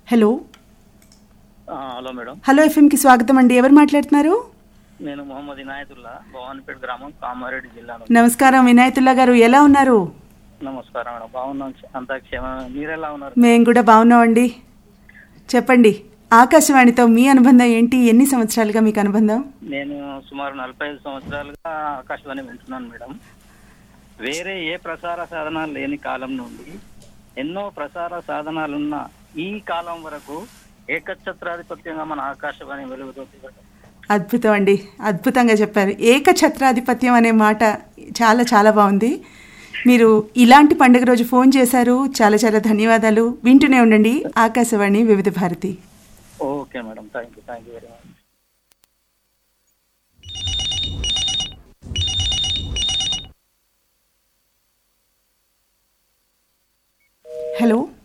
Hello ఆ, hello madam hello ఎఫ్ఎంకి స్వాగతం అండి ఎవరు మాట్లాడుతున్నారు నేను మొహమ్మద్ ఇనాయతుల్లా భవానీపేట గ్రామం కామారెడ్డి జిల్లా నుంచి. నమస్కారం వినాయతుల్లా గారు ఎలా ఉన్నారు నమస్కారం మేడం బాగున్నాం అంతా క్షేమ మీరెలా ఉన్నారు మేము కూడా బాగున్నామండి చెప్పండి ఆకాశవాణితో మీ అనుబంధం ఏంటి ఎన్ని సంవత్సరాలుగా మీకు అనుబంధం నేను సుమారు నలభై ఐదు సంవత్సరాలుగా ఆకాశవాణి వింటున్నాను మేడం వేరే ఏ ప్రసార సాధనాలు లేని కాలం నుండి ఎన్నో ప్రసార సాధనాలున్న ఈ కాలం వరకు ఏకఛత్రాధిపత్యంగా మన ఆకాశవాణి వెలుగుతుంది మేడం. అద్భుతం అండి అద్భుతంగా చెప్పారు ఏకఛత్రాధిపత్యం అనే మాట చాలా చాలా బాగుంది మీరు ఇలాంటి పండుగ రోజు ఫోన్ చేశారు చాలా చాలా ధన్యవాదాలు వింటూనే ఉండండి Akashvani Vividh Bharati okay madam thank you thank you very much hello